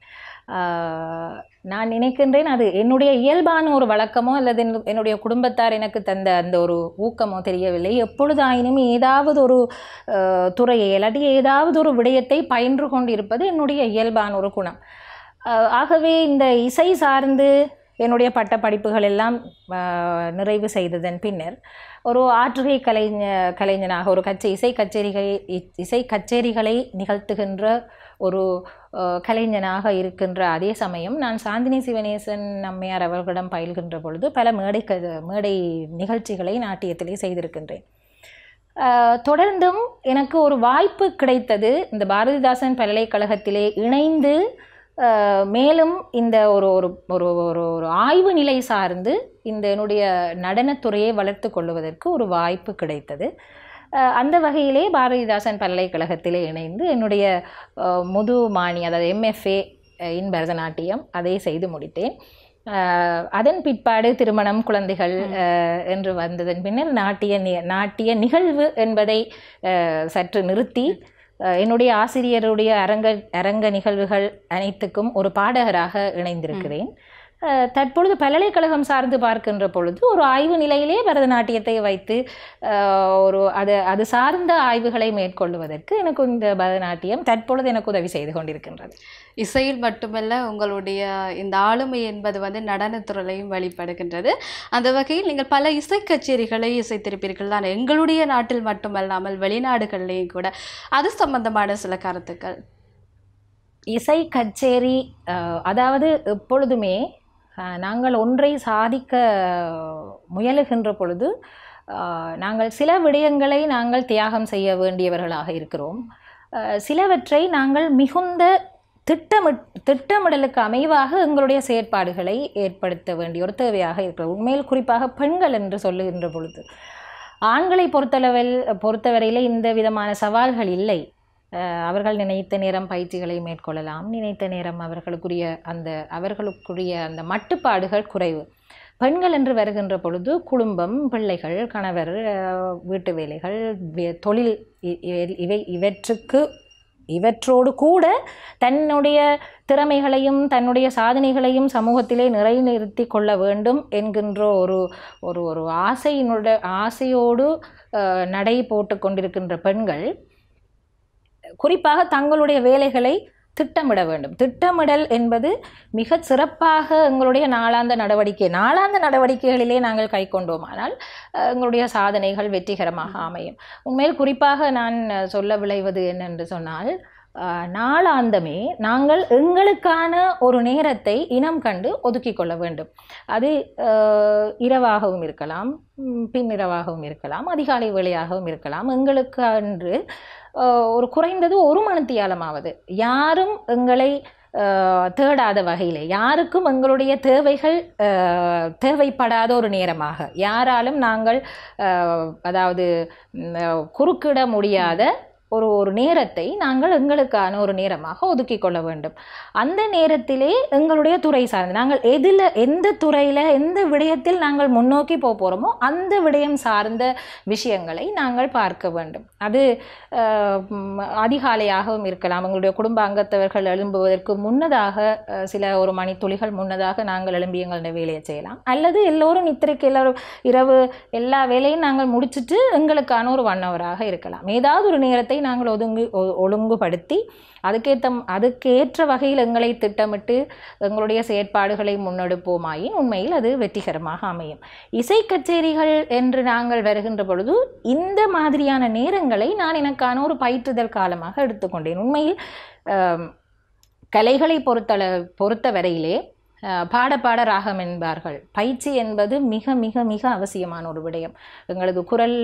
ஆஹ், நான் நினைக்கின்றேன் அது என்னுடைய இயல்பான ஒரு வழக்கமோ அல்லது என்னு- என்னுடைய குடும்பத்தார் எனக்கு தந்த அந்த ஒரு ஊக்கமோ தெரியவில்லை எப்பொழுதாயினும் ஏதாவது ஒரு ஆஹ், துறையை இல்லாட்டி ஏதாவது ஒரு விடயத்தை பயின்று கொண்டிருப்பது என்னுடைய இயல்பான ஒரு குணம் ஆஹ், ஆகவே இந்த இசை சார்ந்து என்னுடைய பட்ட படிப்புகள் எல்லாம் ஆஹ், நிறைவு செய்ததன் பின்னர் ஒரு ஆற்றுகை கலைஞ கலைஞனாக ஒரு கச்சே இசை கச்சேரிகை இ- இசை கச்சேரிகளை நிகழ்த்துகின்ற ஒரு அஹ், கலைஞனாக இருக்கின்ற அதே சமயம் நான் சாந்தினி சிவனேசன் அம்மையார் அவர்களிடம் பயில்கின்ற பொழுது பல மேடை க மேடை நிகழ்ச்சிகளை நாட்டியத்திலே செய்திருக்கின்றேன் அஹ், தொடர்ந்தும் எனக்கு ஒரு வாய்ப்பு கிடைத்தது இந்த பாரதிதாசன் பல்கலைக்கழகத்திலே இணைந்து அஹ், மேலும் இந்த ஒரு ஒரு ஒரு ஒரு ஒரு ஆய்வு நிலை சார்ந்து இந்த என்னுடைய நடனத்துறையை வளர்த்து கொள்வதற்கு ஒரு வாய்ப்பு கிடைத்தது அஹ், அந்த வகையிலே பாரதிதாசன் பல்கலைக்கழகத்திலே இணைந்து என்னுடைய அஹ், முதுமானி அதாவது எம்எஃப்ஏ இன் பரதநாட்டியம் அதை செய்து முடித்தேன் அஹ், அதன் பிற்பாடு திருமணம் குழந்தைகள் அஹ், என்று வந்ததன் பின்னர் நாட்டிய நி- நாட்டிய நிகழ்வு என்பதை அஹ், சற்று நிறுத்தி அஹ், என்னுடைய ஆசிரியருடைய அரங்க அரங்க நிகழ்வுகள் அனைத்துக்கும் ஒரு பாடகராக இணைந்திருக்கிறேன் அஹ், தற்பொழுது பல்கலைக்கழகம் சார்ந்து பார்க்கின்ற பொழுது ஒரு ஆய்வு நிலையிலே பரதநாட்டியத்தை வைத்து அஹ், ஒரு அது அது சார்ந்த ஆய்வுகளை மேற்கொள்வதற்கு எனக்கு இந்த பரதநாட்டியம் தற்பொழுது எனக்கு உதவி செய்து கொண்டிருக்கின்றது இசையில் மட்டுமல்ல உங்களுடைய இந்த ஆளுமை என்பது வந்து நடனத்துறையிலையும் வெளிப்படுகின்றது அந்த வகையில் நீங்கள் பல இசை கச்சேரிகளை இசைத்திருப்பீர்கள் தான் எங்களுடைய நாட்டில் மட்டுமல்லாமல் வெளிநாடுகள்லேயும் கூட அது சம்பந்தமான சில கருத்துக்கள் இசை கச்சேரி அஹ், அதாவது எப்பொழுதுமே அஹ், நாங்கள் ஒன்றை சாதிக்க முயலுகின்ற பொழுது அஹ், நாங்கள் சில விடயங்களை நாங்கள் தியாகம் செய்ய வேண்டியவர்களாக இருக்கிறோம் அஹ், சிலவற்றை நாங்கள் மிகுந்த திட்டமிட் திட்டமிடலுக்கு அமைவாக எங்களுடைய செயற்பாடுகளை ஏற்படுத்த வேண்டிய ஒரு தேவையாக இருக்கிறது உண்மையில் குறிப்பாக பெண்கள் என்று சொல்லுகின்ற பொழுது ஆண்களை பொறுத்தளவில் பொறுத்தவரையில் இந்த விதமான சவால்கள் இல்லை அஹ் அவர்கள் நினைத்த நேரம் பயிற்சிகளை மேற்கொள்ளலாம் நினைத்த நேரம் அவர்களுக்குரிய அந்த அவர்களுக்குரிய அந்த மட்டுப்பாடுகள் குறைவு பெண்கள் என்று வருகின்ற பொழுது குடும்பம் பிள்ளைகள் கணவர் அஹ் வீட்டு வேலைகள் வே- தொழில் இ- இவை- இவை இவற்றுக்கு இவற்றோடு கூட தன்னுடைய திறமைகளையும் தன்னுடைய சாதனைகளையும் சமூகத்திலே நிலைநிறுத்தி கொள்ள வேண்டும் என்கின்ற ஒரு ஒரு ஒரு ஆசையினுடைய ஆசையோடு அஹ், நடை போட்டு கொண்டிருக்கின்ற பெண்கள் குறிப்பாக தங்களுடைய வேலைகளை திட்டமிட வேண்டும் திட்டமிடல் என்பது மிக சிறப்பாக எங்களுடைய நாளாந்த நடவடிக்கை நாளாந்த நடவடிக்கைகளிலே நாங்கள் கை கொண்டோமானால் அஹ், எங்களுடைய சாதனைகள் வெற்றிகரமாக அமையும் உண்மையில் குறிப்பாக நான் அஹ், சொல்ல விளைவது என்னென்று சொன்னால் அஹ், நாளாந்தமே நாங்கள் எங்களுக்கான ஒரு நேரத்தை இனம் கண்டு ஒதுக்கிக் கொள்ள வேண்டும் அது அஹ், இரவாகவும் இருக்கலாம் ம், பின்னிரவாகவும் இருக்கலாம் அதிகாலை வேளையாகவும் இருக்கலாம் எங்களுக்கு அன்று அஹ், ஒரு குறைந்தது ஒரு மணித்தியாலமாவது யாரும் எங்களை அஹ், தேடாத வகையில் யாருக்கும் எங்களுடைய தேவைகள் அஹ், தேவைப்படாத ஒரு நேரமாக யாராலும் நாங்கள் அஹ், அதாவது ம், அஹ், குறுக்கிட முடியாத ஒரு ஒரு நேரத்தை நாங்கள் எங்களுக்கான ஒரு நேரமாக ஒதுக்கிக் கொள்ள வேண்டும் அந்த நேரத்திலே எங்களுடைய துறை சார்ந்து நாங்கள் எதில் எந்த துறையில் எந்த விடயத்தில் நாங்கள் முன்னோக்கி போக போகிறோமோ அந்த விடயம் சார்ந்த விஷயங்களை நாங்கள் பார்க்க வேண்டும் அது அஹ், ம், அதிகாலையாகவும் இருக்கலாம் எங்களுடைய குடும்ப அங்கத்தவர்கள் எழும்புவதற்கு முன்னதாக அஹ், சில ஒரு மணித்துளிகள் முன்னதாக நாங்கள் எழும்பி எங்களுடைய வேலையை செய்யலாம் அல்லது எல்லோரும் நித்திரைக்கு எல்லாரும் இரவு எல்லா வேலையும் நாங்கள் முடிச்சிட்டு எங்களுக்கான ஒரு ஒன் ஹவராக இருக்கலாம் ஏதாவது ஒரு நேரத்தை நாங்கள் ஒதுங்கு ஒ- ஒழுங்குபடுத்தி அதுக்கேற்ற அதுக்கேற்ற வகையில் எங்களை திட்டமிட்டு எங்களுடைய செயற்பாடுகளை முன்னெடுப்போமாயின் உண்மையில் அது வெற்றிகரமாக அமையும் இசை கச்சேரிகள் என்று நாங்கள் வருகின்ற பொழுது இந்த மாதிரியான நேரங்களை நான் எனக்கான ஒரு பயிற்றுதல் காலமாக எடுத்துக்கொண்டேன் உண்மையில் ஆம், கலைகளை பொறுத்தள பொறுத்த வரையிலே அஹ், பாட பாட ராகம் என்பார்கள் பயிற்சி என்பது மிக மிக மிக அவசியமான ஒரு விடயம் எங்களது குரல்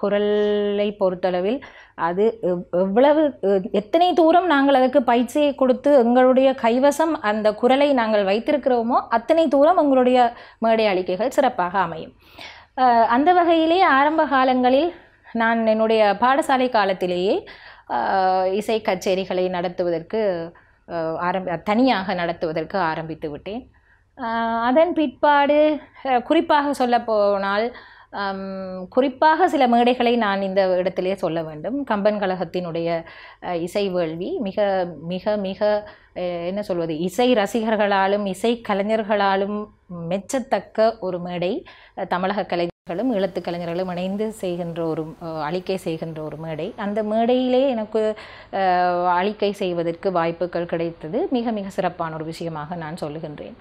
குரலை பொறுத்தளவில் அது எவ்- எவ்வளவு எ- எத்தனை தூரம் நாங்கள் அதற்கு பயிற்சியை கொடுத்து எங்களுடைய கைவசம் அந்த குரலை நாங்கள் வைத்திருக்கிறோமோ அத்தனை தூரம் எங்களுடைய மேடை அளிக்கைகள் சிறப்பாக அமையும் அஹ், அந்த வகையிலே ஆரம்ப காலங்களில் நான் என்னுடைய பாடசாலை காலத்திலேயே அஹ், இசை கச்சேரிகளை நடத்துவதற்கு அஹ், ஆரம்பி தனியாக நடத்துவதற்கு ஆரம்பித்து விட்டேன் அஹ், அதன் பிற்பாடு அஹ், குறிப்பாக சொல்ல போனால் ஹம், குறிப்பாக சில மேடைகளை நான் இந்த இடத்திலே சொல்ல வேண்டும் கம்பன் கழகத்தினுடைய அஹ், இசை வேள்வி மிக மிக மிக அஹ், என்ன சொல்வது இசை ரசிகர்களாலும் இசை கலைஞர்களாலும் மெச்சத்தக்க ஒரு மேடை அஹ், தமிழக கலைஞர்களும் ஈழத்து கலைஞர்களும் இணைந்து செய்கின்ற ஒரு அஹ், அளிக்கை செய்கின்ற ஒரு மேடை அந்த மேடையிலே எனக்கு அஹ், அளிக்கை செய்வதற்கு வாய்ப்புகள் கிடைத்தது மிக மிக சிறப்பான ஒரு விஷயமாக நான் சொல்லுகின்றேன்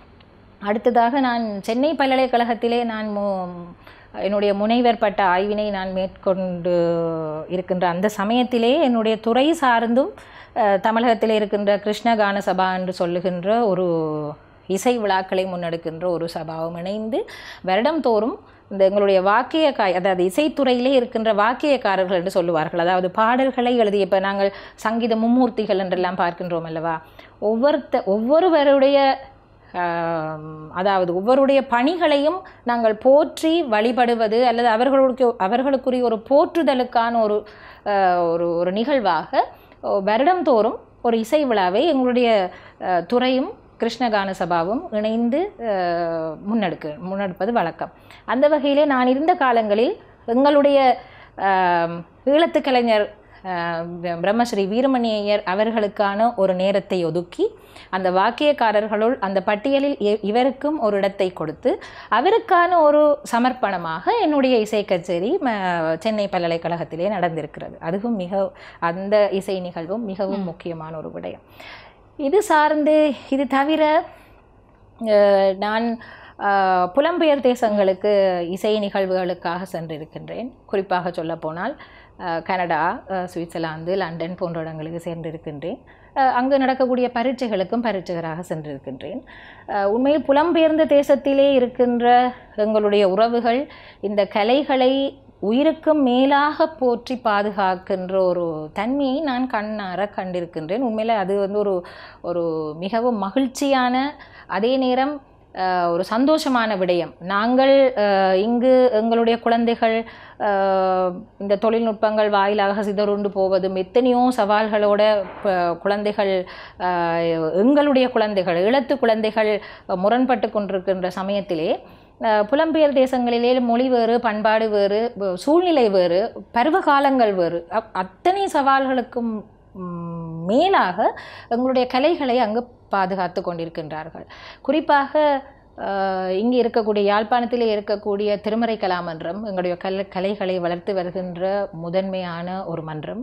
அடுத்ததாக நான் சென்னை பல்கலைக்கழகத்திலே நான் மு என்னுடைய முனைவர் பட்ட ஆய்வினை நான் மேற்கொண்டு இருக்கின்ற அந்த சமயத்திலே என்னுடைய துறை சார்ந்தும் அஹ், தமிழகத்திலே இருக்கின்ற கிருஷ்ணகான சபா என்று சொல்லுகின்ற ஒரு இசை விழாக்களை முன்னெடுக்கின்ற ஒரு சபாவும் இணைந்து வருடம்தோறும் இந்த எங்களுடைய வாக்கிய காய் அதாவது இசைத்துறையிலே இருக்கின்ற வாக்கியக்காரர்கள் என்று சொல்லுவார்கள் அதாவது பாடல்களை எழுதிய இப்போ நாங்கள் சங்கீத மும்மூர்த்திகள் என்றெல்லாம் பார்க்கின்றோம் அல்லவா ஒவ்வொருத்த ஒவ்வொருவருடைய ஆம், அதாவது ஒவ்வொருடைய பணிகளையும் நாங்கள் போற்றி வழிபடுவது அல்லது அவர்களுக்கு அவர்களுக்குரிய ஒரு போற்றுதலுக்கான ஒரு ஆஹ், ஒரு ஒரு நிகழ்வாக ஓ, வருடம்தோறும் ஒரு இசை விழாவை எங்களுடைய ஆஹ், துறையும் கிருஷ்ணகான சபாவும் இணைந்து ஆஹ், முன்னெடுக்க முன்னெடுப்பது வழக்கம் அந்த வகையிலே நான் இருந்த காலங்களில் எங்களுடைய ஆம், ஈழத்து கலைஞர் ஆஹ், பிர- பிரம்மஸ்ரீ வீரமணி ஐயர் அவர்களுக்கான ஒரு நேரத்தை ஒதுக்கி அந்த வாக்கியக்காரர்களுள் அந்த பட்டியலில் இ- இவருக்கும் ஒரு இடத்தை கொடுத்து அவருக்கான ஒரு சமர்ப்பணமாக என்னுடைய இசை கச்சேரி ம- சென்னை பல்கலைக்கழகத்திலே நடந்திருக்கிறது அதுவும் மிக அந்த இசை நிகழ்வும் மிகவும் முக்கியமான ஒரு விடயம் இது சார்ந்து இது தவிர அஹ், நான் அஹ், புலம்பெயர் தேசங்களுக்கு இசை நிகழ்வுகளுக்காக சென்றிருக்கின்றேன் குறிப்பாக சொல்லப்போனால் அஹ், கனடா அஹ், சுவிட்சர்லாந்து லண்டன் போன்ற இடங்களுக்கு சென்றிருக்கின்றேன் அஹ், அங்கு நடக்கக்கூடிய பரீட்சைகளுக்கும் பரீட்சகராக சென்றிருக்கின்றேன் அஹ், உண்மையில் புலம்பெயர்ந்த தேசத்திலே இருக்கின்ற எங்களுடைய உறவுகள் இந்த கலைகளை உயிருக்கும் மேலாக போற்றி பாதுகாக்கின்ற ஒரு தன்மையை நான் கண்ணார கண்டிருக்கின்றேன் உண்மையில் அது வந்து ஒரு ஒரு மிகவும் மகிழ்ச்சியான அதே நேரம் அஹ், ஒரு சந்தோஷமான விடயம் நாங்கள் அஹ், இங்கு எங்களுடைய குழந்தைகள் அஹ், இந்த தொழில்நுட்பங்கள் வாயிலாக சிதறுண்டு போவதும் எத்தனையோ சவால்களோட ப- குழந்தைகள் அஹ், எங்களுடைய குழந்தைகள் இளத்து குழந்தைகள் முரண்பட்டு கொண்டிருக்கின்ற சமயத்திலே அஹ், புலம்பெயர் தேசங்களிலே மொழி வேறு பண்பாடு வேறு வ- சூழ்நிலை வேறு பருவகாலங்கள் வேறு அப்- அத்தனை சவால்களுக்கும் ம், மேலாக எங்களுடைய கலைகளை அங்கு பாதுகாத்து கொண்டிருக்கின்றார்கள் குறிப்பாக அஹ், இங்கே இருக்கக்கூடிய யாழ்ப்பாணத்திலே இருக்கக்கூடிய திருமறை கலாமன்றம் எங்களுடைய கல கலைகளை வளர்த்து வருகின்ற முதன்மையான ஒரு மன்றம்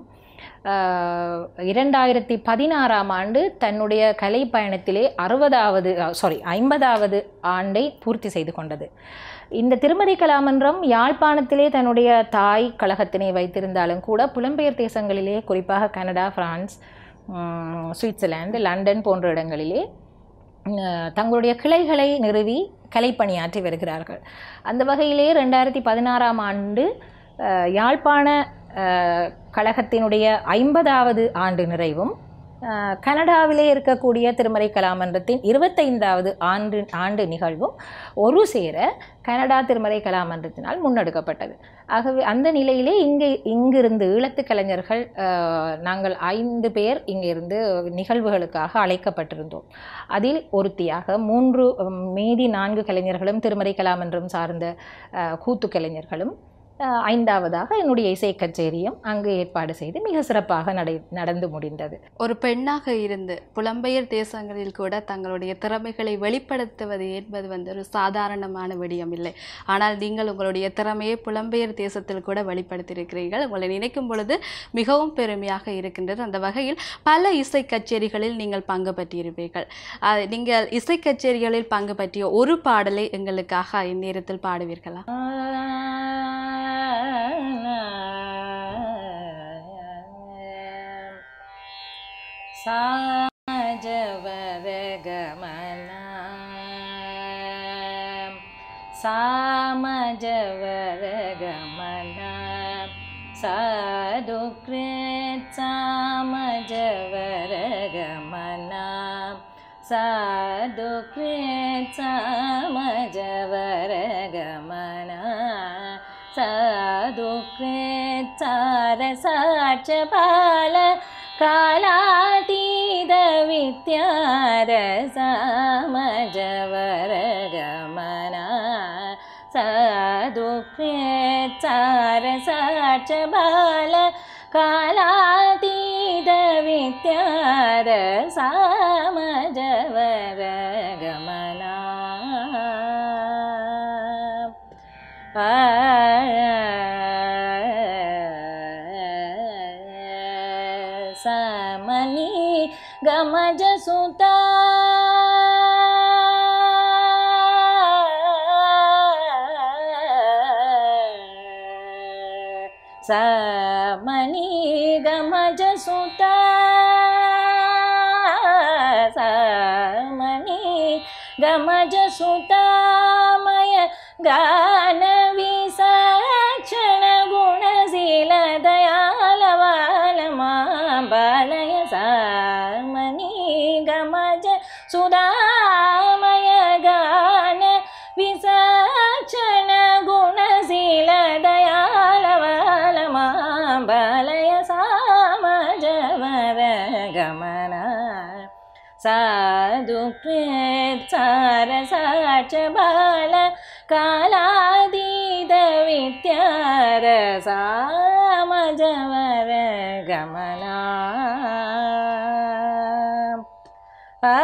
அஹ், இரண்டாயிரத்தி பதினாறாம் ஆண்டு தன்னுடைய கலை பயணத்திலே அறுபதாவது சாரி ஐம்பதாவது ஆண்டை பூர்த்தி செய்து கொண்டது இந்த திருமறை கலாமன்றம் யாழ்ப்பாணத்திலே தன்னுடைய தாய் கழகத்தினை வைத்திருந்தாலும் கூட புலம்பெயர் தேசங்களிலே குறிப்பாக கனடா பிரான்ஸ் உம், சுவிட்சர்லாந்து லண்டன் போன்ற இடங்களிலே அஹ், தங்களுடைய கிளைகளை நிறுவி கலைப்பணியாற்றி வருகிறார்கள் அந்த வகையிலே ரெண்டாயிரத்தி பதினாறாம் ஆண்டு அஹ், யாழ்ப்பாண அஹ், கழகத்தினுடைய ஐம்பதாவது ஆண்டு நிறைவும் அஹ், கனடாவிலே இருக்கக்கூடிய திருமறை கலாமன்றத்தின் இருபத்தைந்தாவது ஆண்டு ஆண்டு நிகழ்வும் ஒரு சேர கனடா திருமறை கலாமன்றத்தினால் முன்னெடுக்கப்பட்டது ஆகவே அந்த நிலையிலே இங்கே இங்கிருந்து ஈழத்து கலைஞர்கள் அஹ், நாங்கள் ஐந்து பேர் இங்கிருந்து நிகழ்வுகளுக்காக அழைக்கப்பட்டிருந்தோம் அதில் ஒருத்தியாக மூன்று உம், மீதி நான்கு கலைஞர்களும் திருமறை கலாமன்றம் சார்ந்த அஹ், கூத்து கலைஞர்களும் அஹ், ஐந்தாவதாக என்னுடைய இசை கச்சேரியும் அங்கு ஏற்பாடு செய்து மிக சிறப்பாக நடை நடந்து முடிந்தது ஒரு பெண்ணாக இருந்து புலம்பெயர் தேசங்களில் கூட தங்களுடைய திறமைகளை வெளிப்படுத்துவது என்பது வந்து ஒரு சாதாரணமான விடயம் இல்லை ஆனால் நீங்கள் உங்களுடைய திறமையை புலம்பெயர் தேசத்தில் கூட வெளிப்படுத்தியிருக்கிறீர்கள் உங்களை நினைக்கும் பொழுது மிகவும் பெருமையாக இருக்கின்றது அந்த வகையில் பல இசை கச்சேரிகளில் நீங்கள் பங்கு பற்றியிருப்பீர்கள் அது நீங்கள் இசை கச்சேரிகளில் பங்கு பற்றிய ஒரு பாடலை எங்களுக்காக இந்நேரத்தில் பாடுவீர்களா சாஜவர கமன சாமஜவர கமன சாதுக்ருத் சாமஜவர கமன சாதுக்ருத் சாமஜவர கமன சாதுக்ருத் சாரசாட்ச பால காலாதீத வித்யார சாமஜவர கமன சாதுக்ருத் சாரசாட்ச பால காலாதீத வித்யார சாமஜவர கமனா ಸಮನಿ ಗಮಜ ಸುತ ಸಮನಿ ಗಮಜ ಸುತ ಸಮನಿ ಗಮಜ ಸುತಾಮಯ ಗಾನ ವಿಸಾಕ್ಷಣ ಗುಣಶೀಲ ದಯಾಲವಾಲ ಮಾಂಬಾಲಯ ಸಾಮನಿ ಗಮಜ ಸುಧಾಮಯ ಗಾನ ವಿಸಾಕ್ಷಣ ಗುಣಶೀಲ ದಯಾಲವಾಲ ಮಾಂಬಾಲಯ ಸಾಮಜವರ ಗಮನ ಸಾಧು ಸಾರ ಸಾಚ ಬಾಲ ಕಾಲಾದೀದ ವಿದ್ಯಾರ ಸಾಮಜವರ ಗಮನ ಆ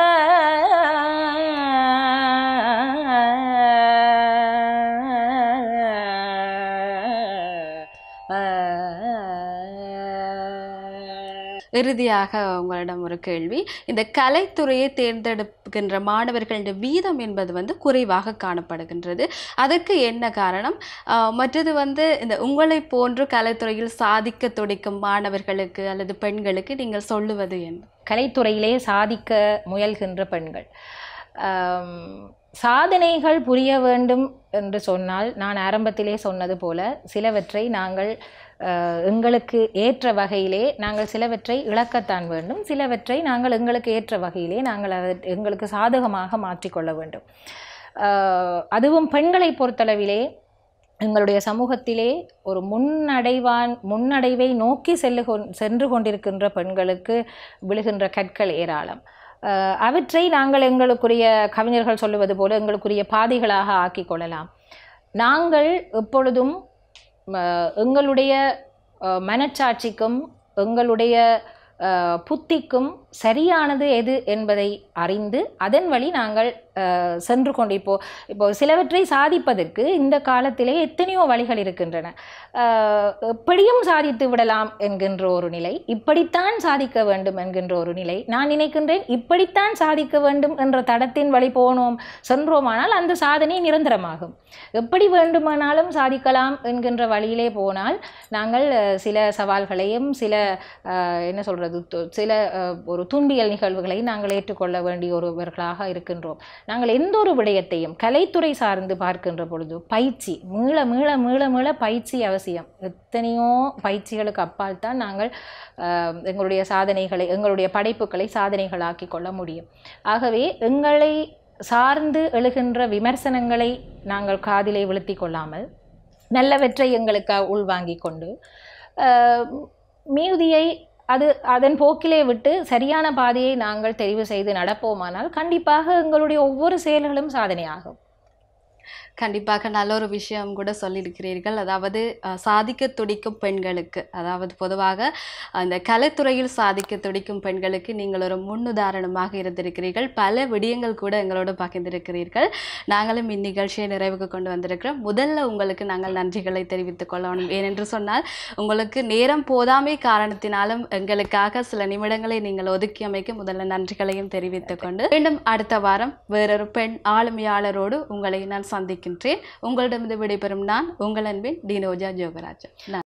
இறுதியாக உங்களிடம் ஒரு கேள்வி இந்த கலைத்துறையை தேர்ந்தெடுக்கின்ற மாணவர்களின் வீதம் என்பது வந்து குறைவாக காணப்படுகின்றது அதற்கு என்ன காரணம் ஆஹ் மற்றது வந்து இந்த உங்களை போன்று கலைத்துறையில் சாதிக்க துடிக்கும் மாணவர்களுக்கு அல்லது பெண்களுக்கு நீங்கள் சொல்லுவது என்ன கலைத்துறையிலே சாதிக்க முயல்கின்ற பெண்கள் ஆம், சாதனைகள் புரிய வேண்டும் என்று சொன்னால் நான் ஆரம்பத்திலே சொன்னது போல சிலவற்றை நாங்கள் அஹ், எங்களுக்கு ஏற்ற வகையிலே நாங்கள் சிலவற்றை இழக்கத்தான் வேண்டும் சிலவற்றை நாங்கள் எங்களுக்கு ஏற்ற வகையிலே நாங்கள் அதை எங்களுக்கு சாதகமாக மாற்றிக்கொள்ள வேண்டும் அஹ், அதுவும் பெண்களை பொறுத்தளவிலே எங்களுடைய சமூகத்திலே ஒரு முன்னடைவான் முன்னடைவை நோக்கி செல்லு கொண் சென்று கொண்டிருக்கின்ற பெண்களுக்கு விழுகின்ற கற்கள் ஏராளம் அஹ் அவற்றை நாங்கள் எங்களுக்குரிய கவிஞர்கள் சொல்லுவது போல எங்களுக்குரிய பாதைகளாக ஆக்கிக் கொள்ளலாம் நாங்கள் எப்பொழுதும் அஹ், எங்களுடைய அஹ், மனச்சாட்சிக்கும் எங்களுடைய அஹ், புத்திக்கும் சரியானது எது என்பதை அறிந்து அதன் வழி நாங்கள் அஹ், சென்று கொண்டு இப்போ இப்போ சிலவற்றை சாதிப்பதற்கு இந்த காலத்திலே எத்தனையோ வழிகள் இருக்கின்றன அஹ், எப்படியும் சாதித்து விடலாம் என்கின்ற ஒரு நிலை இப்படித்தான் சாதிக்க வேண்டும் என்கின்ற ஒரு நிலை நான் நினைக்கின்றேன் இப்படித்தான் சாதிக்க வேண்டும் என்ற தடத்தின் வழி போனோம் சென்றோமானால் அந்த சாதனை நிரந்தரமாகும் எப்படி வேண்டுமானாலும் சாதிக்கலாம் என்கின்ற வழியிலே போனால் நாங்கள் அஹ், சில சவால்களையும் சில அஹ், என்ன சொல்றது து- சில அஹ், ஒரு துன்பியல் நிகழ்வுகளை நாங்கள் ஏற்றுக்கொள்ள வேண்டிய ஒருவர்களாக இருக்கின்றோம் நாங்கள் எந்த ஒரு விடயத்தையும் கலைத்துறை சார்ந்து பார்க்கின்ற பொழுது பயிற்சி மீள மீள மீள மீள பயிற்சி அவசியம் எத்தனையோ பயிற்சிகளுக்கு அப்பால் தான் நாங்கள் அஹ், எங்களுடைய சாதனைகளை எங்களுடைய படைப்புகளை சாதனைகளாக்கி கொள்ள முடியும் ஆகவே எங்களை சார்ந்து எழுகின்ற விமர்சனங்களை நாங்கள் காதிலே விழுத்தி கொள்ளாமல் நல்லவற்றை எங்களுக்கு உள்வாங்கிக் கொண்டு அஹ், மீதியை அது அதன் போக்கிலே விட்டு சரியான பாதையை நாங்கள் தெரிவு செய்து நடப்போமானால் கண்டிப்பாக எங்களுடைய ஒவ்வொரு செயல்களும் சாதனையாகும் கண்டிப்பாக நல்ல ஒரு விஷயம் கூட சொல்லியிருக்கிறீர்கள் அதாவது அஹ், சாதிக்க துடிக்கும் பெண்களுக்கு அதாவது பொதுவாக அந்த கலைத்துறையில் சாதிக்க துடிக்கும் பெண்களுக்கு நீங்கள் ஒரு முன்னுதாரணமாக இருந்திருக்கிறீர்கள் பல விடயங்கள் கூட எங்களோடு பகிர்ந்திருக்கிறீர்கள் நாங்களும் இந்நிகழ்ச்சியை நிறைவுக்கு கொண்டு வந்திருக்கிறோம் முதல்ல உங்களுக்கு நாங்கள் நன்றிகளை தெரிவித்துக் கொள்ளணும் ஏனென்று சொன்னால் உங்களுக்கு நேரம் போதாமை காரணத்தினாலும் எங்களுக்காக சில நிமிடங்களை நீங்கள் ஒதுக்கி அமைக்க முதல்ல நன்றிகளையும் தெரிவித்துக் கொண்டு மீண்டும் அடுத்த வாரம் வேறொரு பெண் ஆளுமையாளரோடு உங்களை நான் சந்திக்கின்றேன் உங்களிடமிருந்து விடைபெறும் நான் உங்கள் அன்பின் டினோஜா ஜோகராஜன் நன்றி